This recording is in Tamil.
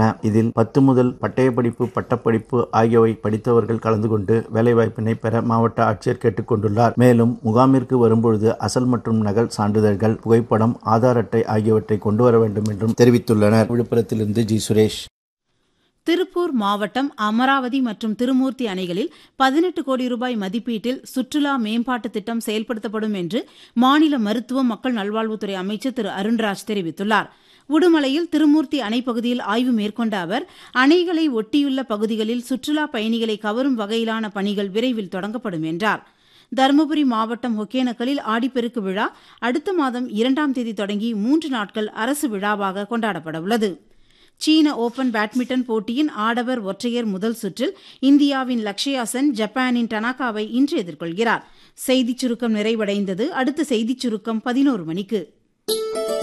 இதில் பத்து முதல் பட்டயப்படிப்பு பட்டப்படிப்பு ஆகியவை படித்தவர்கள் கலந்து கொண்டு வேலைவாய்ப்பினை பெற மாவட்ட ஆட்சியர் கேட்டுக் கொண்டுள்ளார் மேலும் முகாமிற்கு வரும்பொழுது அசல் மற்றும் நகல் சான்றிதழ்கள் புகைப்படம் ஆதார் அட்டை ஆகியவற்றை கொண்டு வர வேண்டும் என்றும் தெரிவித்துள்ளனர் விழுப்புரத்திலிருந்து ஜி சுரேஷ் திருப்பூர் மாவட்டம் அமராவதி மற்றும் திருமூர்த்தி அணைகளில் பதினெட்டு கோடி ரூபாய் மதிப்பீட்டில் சுற்றுலா மேம்பாட்டு திட்டம் செயல்படுத்தப்படும் என்று மாநில மருத்துவம் மக்கள் நல்வாழ்வுத்துறை அமைச்சர் திரு அருண்ராஜ் தெரிவித்துள்ளார் உடுமலையில் திருமூர்த்தி அணை பகுதியில் ஆய்வு மேற்கொண்ட அவர் அணைகளை ஒட்டியுள்ள பகுதிகளில் சுற்றுலா பயணிகளை கவரும் வகையிலான பணிகள் விரைவில் தொடங்கப்படும் என்றார் தருமபுரி மாவட்டம் ஒகேனக்கலில் ஆடிப்பெருக்கு விழா அடுத்த மாதம் இரண்டாம் தேதி தொடங்கி மூன்று நாட்கள் அரசு விழாவாக கொண்டாடப்பட உள்ளது சீன ஓபன் பேட்மிண்டன் போட்டியின் ஆடவர் ஒற்றையர் முதல் சுற்றில் இந்தியாவின் லக்ஷயா சென் ஜப்பானின் டனாகாவை இன்று எதிர்கொள்கிறார் செய்திச் சுருக்கம் நிறைவடைந்தது அடுத்த செய்திச் சுருக்கம் பதினோரு மணிக்கு